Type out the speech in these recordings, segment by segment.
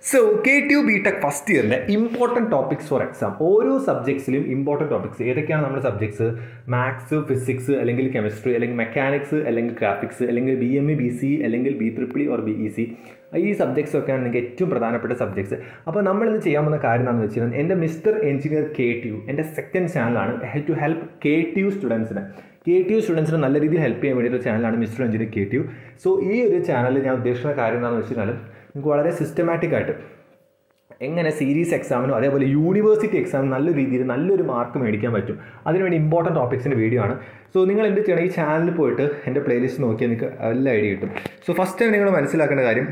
so K T U B tech first ഇയറിൻ്റെ important topics for exam ഓരോ സബ്ജക്ട്സിലും important topics ഏതൊക്കെയാണ് നമ്മുടെ സബ്ജക്ട്സ് മാത്സ് ഫിസിക്സ് അല്ലെങ്കിൽ കെമിസ്ട്രി അല്ലെങ്കിൽ മെക്കാനിക്സ് അല്ലെങ്കിൽ ഗ്രാഫിക്സ് അല്ലെങ്കിൽ B M E B C അല്ലെങ്കിൽ B triple E or B E C ഈ സബ്ജക്ട്സ് ഒക്കെയാണ് നിങ്ങൾക്ക് ഏറ്റവും പ്രധാനപ്പെട്ട സബ്ജക്ട്സ് അപ്പോൾ നമ്മൾ ഇന്ന് ചെയ്യാൻ പോകുന്ന കാര്യം എന്താണെന്ന് വെച്ച് കഴിഞ്ഞാൽ എൻ്റെ mister engineer K T U എൻ്റെ സെക്കൻഡ് ചാനലാണ് to help K T U സ്റ്റുഡൻസിന് കെ ടി യു സ്റ്റുഡൻസിന് നല്ല രീതിയിൽ ഹെൽപ്പ് ചെയ്യാൻ വേണ്ടിയിട്ട് ചാനലാണ് mister engineer K T U so ഈ ഒരു ചാനലിൽ ഞാൻ ഉദ്ദേശിക്കുന്ന കാര്യം എന്താണെന്ന് വെച്ച് കഴിഞ്ഞാൽ നിങ്ങൾക്ക് വളരെ സിസ്റ്റമാറ്റിക് ആയിട്ട് എങ്ങനെ സീരീസ് എക്സാമിനും അതേപോലെ യൂണിവേഴ്സിറ്റി എക്സാമിനും നല്ല രീതിയിൽ നല്ലൊരു മാർക്ക് മേടിക്കാൻ പറ്റും അതിനുവേണ്ടി ഇമ്പോർട്ടൻറ്റ് ടോപ്പിക്സിൻ്റെ വീഡിയോ ആണ് സോ നിങ്ങൾ എന്ത് ചെയ്യണം ഈ ചാനലിൽ പോയിട്ട് എൻ്റെ പ്ലേലിസ്റ്റ് നോക്കിയാൽ നിങ്ങൾക്ക് എല്ലാ ഐഡിയ കിട്ടും സോ ഫസ്റ്റ് ടൈം നിങ്ങൾ മനസ്സിലാക്കേണ്ട കാര്യം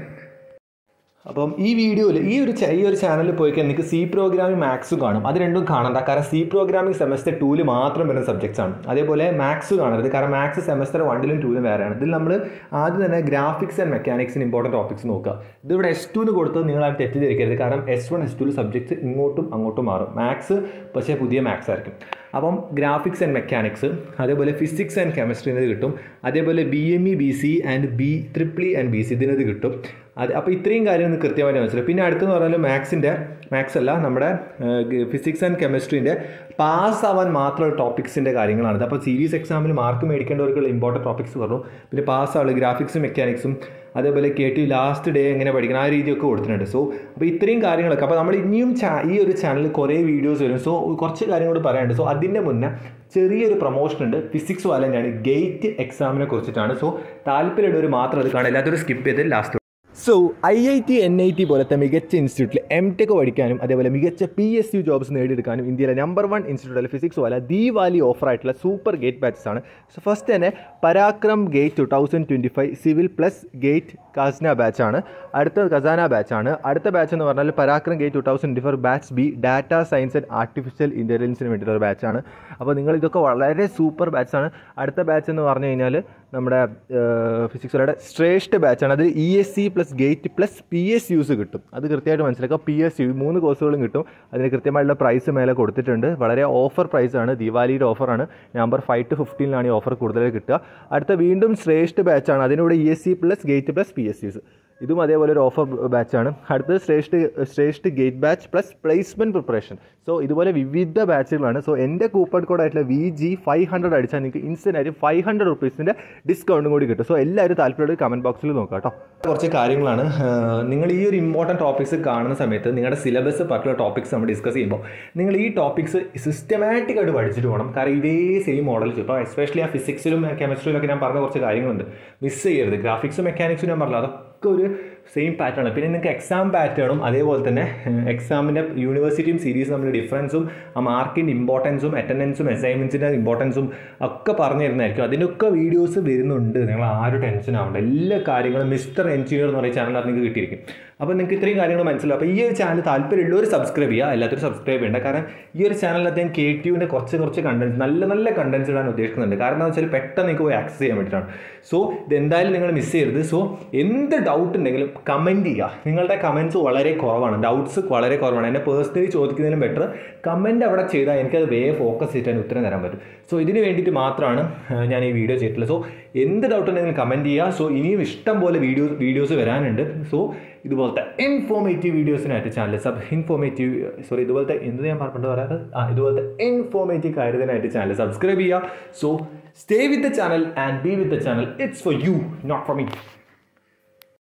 അപ്പം ഈ വീഡിയോയിൽ ഈ ഒരു ച- ഈ ഒരു ചാനലിൽ പോയി കഴിഞ്ഞാൽ നിങ്ങൾക്ക് സി പ്രോഗ്രാമിംഗ് മാത്സ് കാണും അത് രണ്ടും കാണണ്ട കാരണം സി പ്രോഗ്രാമിംഗ് സെമസ്റ്റർ ടൂവിൽ മാത്രം വരുന്ന സബ്ജക്ട്സ് ആണ് അതേപോലെ മാത്സ് കാണരുത് കാരണം മാത്സ് സെമസ്റ്റർ വണ്ണിലും ടൂവിലും വേറെയാണ് ഇതിൽ നമ്മൾ ആദ്യം തന്നെ ഗ്രാഫിക്സ് ആൻഡ് മെക്കാനിക്സിന് ഇമ്പോർട്ടൻറ്റ് ടോപ്പിക്സ് നോക്കുക ഇതിവിടെ എസ് ടുവിന് കൊടുത്തത് നിങ്ങൾ അത് തെറ്റിദ്ധരിക്കരുത് കാരണം എസ് വൺ എസ് ടുവിൽ സബ്ജക്ട്സ് ഇങ്ങോട്ടും അങ്ങോട്ടും മാറും മാത്സ് പക്ഷേ പുതിയ മാത്സ് ആയിരിക്കും അപ്പം ഗ്രാഫിക്സ് ആൻഡ് മെക്കാനിക്സ് അതേപോലെ ഫിസിക്സ് ആൻഡ് കെമിസ്ട്രിന്നത് കിട്ടും അതേപോലെ B M E B C and B triple E and B C ഇതിനത് കിട്ടും അത് അപ്പോൾ ഇത്രയും കാര്യം ഒന്ന് കൃത്യമായിട്ട് മനസ്സിലായി പിന്നെ അടുത്തെന്ന് പറഞ്ഞാൽ മാത്സിൻ്റെ മാത്സ് അല്ല നമ്മുടെ ഫിസിക്സ് ആൻഡ് കെമിസ്ട്രീൻ്റെ പാസ് ആവാൻ മാത്രമുള്ള ടോപ്പിക്സിൻ്റെ കാര്യങ്ങളാണ് അപ്പോൾ സീരീസ് എക്സാമിന് മാർക്ക് മേടിക്കേണ്ടവർക്കുള്ള ഇമ്പോർട്ടൻറ്റ് ടോപ്പിക്സ് പറഞ്ഞു പിന്നെ പാസ് ആവുള്ള ഗ്രാഫിക്സും മെക്കാനിക്സും അതേപോലെ കെ ടി ലാസ്റ്റ് ഡേ എങ്ങനെ പഠിക്കണം ആ രീതിയൊക്കെ കൊടുത്തിട്ടുണ്ട് സോ അപ്പോൾ ഇത്രയും കാര്യങ്ങളൊക്കെ അപ്പോൾ നമ്മൾ ഇനിയും ചാ ഈ ഒരു ചാനലിൽ കുറേ വീഡിയോസ് വരും സോ കുറച്ച് കാര്യങ്ങൾ പറയാനുണ്ട് സോ അതിൻ്റെ മുന്നേ ചെറിയൊരു പ്രൊമോഷൻ ഉണ്ട് ഫിസിക്സ് വാലൻ്റാണ് ഗേറ്റ് എക്സാമിനെ കുറിച്ചിട്ടാണ് സോ താല്പര്യമുള്ളവർ മാത്രം അത് കാണാം എല്ലാത്തൊരു സ്കിപ്പ് ചെയ്ത് last so I I T N I T പോലത്തെ മികച്ച ഇൻസ്റ്റിറ്റ്യൂട്ടിൽ എം ടെക് പഠിക്കാനും അതേപോലെ മികച്ച പി എസ് യു ജോബ്സ് നേടിയെടുക്കാനും ഇന്ത്യയിലെ നമ്പർ വൺ ഇൻസ്റ്റിറ്റ്യൂട്ടിലെ ഫിസിക്സ് പോലെ ദി വാലി ഓഫർ ആയിട്ടുള്ള സൂപ്പർ ഗേറ്റ് ബാച്ചസ് ആണ് സോ ഫസ്റ്റ് തന്നെ Parakram GATE two thousand twenty five civil plus GATE Khazana ബാച്ചാണ് അടുത്ത ഖസാന ബാച്ചാണ് അടുത്ത ബാച്ച് എന്ന് പറഞ്ഞാൽ Parakram GATE two thousand twenty four batch B data science and artificial ഇൻ്റലിജൻസിന് വേണ്ടിയിട്ടുള്ള ഒരു ബാച്ചാണ് അപ്പോൾ നിങ്ങൾ ഇതൊക്കെ വളരെ സൂപ്പർ ബാച്ചാണ് അടുത്ത ബാച്ച് എന്ന് പറഞ്ഞു കഴിഞ്ഞാൽ നമ്മുടെ ഫിസിക്സുകളുടെ ശ്രേഷ്ഠ ബാച്ചാണ് അത് E S C plus GATE plus P S Us കിട്ടും അത് കൃത്യമായിട്ട് മനസ്സിലാക്കുക പി എസ് യു മൂന്ന് കോഴ്സുകളും കിട്ടും അതിന് കൃത്യമായിട്ടുള്ള പ്രൈസ് മേലെ കൊടുത്തിട്ടുണ്ട് വളരെ ഓഫർ പ്രൈസാണ് ദിവാലിയുടെ ഓഫറാണ് നമ്പർ ഫൈവ് ടു ഫിഫ്റ്റീനിലാണ് ഈ ഓഫർ കൂടുതൽ കിട്ടുക അടുത്ത വീണ്ടും ശ്രേഷ്ഠ ബാച്ചാണ് അതിനൂടെ E S C plus GATE plus P S Us ഇതും അതേപോലെ ഒരു ഓഫർ ബാച്ചാണ് അടുത്തത് Shreshtha Shreshtha GATE batch plus placement preparation so ഇതുപോലെ വിവിധ ബാച്ചുകളാണ് സോ എൻ്റെ കൂപ്പൺ കോഡായിട്ടുള്ള വി ജി ഫൈവ് ഹൺഡ്രഡ് അടിച്ചാൽ നിങ്ങൾക്ക് ഇൻസ്റ്റൻ്റ് ആയിട്ട് ഫൈവ് ഹൺഡ്രഡ് റുപ്പീസിൻ്റെ ഡിസ്കൗണ്ടും കൂടി കിട്ടും സോ എല്ലാവരും താല്പര്യമുള്ള കമൻറ്റ് ബോക്സിൽ നോക്കാം കേട്ടോ കുറച്ച് കാര്യങ്ങളാണ് ആഹ് നിങ്ങൾ ഈ ഒരു ഇമ്പോർട്ടൻറ്റ് ടോപ്പിക്സ് കാണുന്ന സമയത്ത് നിങ്ങളുടെ സിലബസ് പറ്റുള്ള ടോപ്പിക്സ് നമ്മൾ ഡിസ്കസ് ചെയ്യുമ്പോൾ നിങ്ങൾ ഈ ടോപ്പിക്സ് സിസ്റ്റമാറ്റിക് ആയിട്ട് പഠിച്ചിട്ട് പോകണം കാരണം ഇതേ സെയിം മോഡൽ ഇപ്പോൾ എസ്പെഷ്യലി ആ ഫിസിക്സിലും കെമിസ്ട്രിയിലും ഒക്കെ ഞാൻ പറഞ്ഞ കുറച്ച് കാര്യങ്ങളുണ്ട് മിസ് ചെയ്യരുത് ഗ്രാഫിക്സും മെക്കാനിക്സും ഞാൻ പറഞ്ഞു അതൊക്കെ ഒരു സെയിം പാറ്റേൺ പിന്നെ നിങ്ങൾക്ക് എക്സാം പാറ്റേണും അതേപോലെ തന്നെ എക്സാമിൻ്റെ യൂണിവേഴ്സിറ്റിയും സീരീസും തമ്മിൽ ഡിഫറൻസും ആ മാർക്കിൻ്റെ ഇമ്പോർട്ടൻസും അറ്റൻഡൻസും അസൈൻമെൻറ്റ്സിൻ്റെ ഇമ്പോർട്ടൻസും ഒക്കെ പറഞ്ഞു തരുന്നതായിരിക്കും അതിനൊക്കെ വീഡിയോസ് വരുന്നുണ്ട് നിങ്ങൾ ആരും ടെൻഷൻ ആവണ്ട എല്ലാ കാര്യങ്ങളും മിസ്റ്റർ എഞ്ചിനീയർ എന്ന് പറയുന്ന ചാനൽ നിങ്ങൾക്ക് കിട്ടിയിരിക്കും അപ്പോൾ നിങ്ങൾക്ക് ഇത്രയും കാര്യങ്ങൾ മനസ്സിലാവും അപ്പോൾ ഈ ഒരു ചാനൽ താല്പര്യമുള്ളവർ സബ്സ്ക്രൈബ് ചെയ്യുക എല്ലാത്തവരും സബ്സ്ക്രൈബ് ചെയ്യേണ്ട കാരണം ഈ ഒരു ചാനലിൽ ഞാൻ കെ ടി യുവിൻ്റെ കുറച്ച് കുറച്ച് കണ്ടൻസ് നല്ല നല്ല കണ്ടൻസ് ഇടാൻ ഉദ്ദേശിക്കുന്നുണ്ട് കാരണം എന്താ വെച്ചാൽ പെട്ടെന്ന് നിങ്ങൾക്ക് പോയി ആക്സസ് ചെയ്യാൻ വേണ്ടിയിട്ടാണ് സോ ഇതെന്തായാലും നിങ്ങൾ മിസ് ചെയ്യരുത് സോ എന്ത് ഡൗട്ട് ഉണ്ടെങ്കിലും കമൻറ്റ് ചെയ്യുക നിങ്ങളുടെ കമൻറ്റ്സ് വളരെ കുറവാണ് ഡൗട്ട്സ് വളരെ കുറവാണ് എന്നെ പേഴ്സണലി ചോദിക്കുന്നതിനും ബെറ്റർ കമൻറ്റ് അവിടെ ചെയ്താൽ എനിക്കത് വേ ഫോക്കസ് ചെയ്തിട്ട് അതിന് ഉത്തരം തരാൻ പറ്റും സോ ഇതിന് വേണ്ടിയിട്ട് മാത്രമാണ് ആ, ഞാൻ ഈ വീഡിയോ ചെയ്തിട്ടുള്ളത് സോ എന്ത് ഡൗട്ട് ഉണ്ടെങ്കിലും കമൻറ്റ് ചെയ്യുക സോ ഇനിയും ഇഷ്ടം പോലെ വീഡിയോസ് വീഡിയോസ് വരാനുണ്ട് സോ ഇതുപോലത്തെ ഇൻഫോർമേറ്റീവ് വീഡിയോസിനായിട്ട് ചാനൽ സബ് ഇൻഫോർമേറ്റീവ് സോറി ഇതുപോലത്തെ എന്ത് ഞാൻ പറഞ്ഞിട്ട് പറയാറ് ആ ഇതുപോലത്തെ ഇൻഫോർമേറ്റീവ് കാര്യത്തിനായിട്ട് ചാനൽ സബ്സ്ക്രൈബ് ചെയ്യുക so stay with the channel and be with the channel it's for you not for me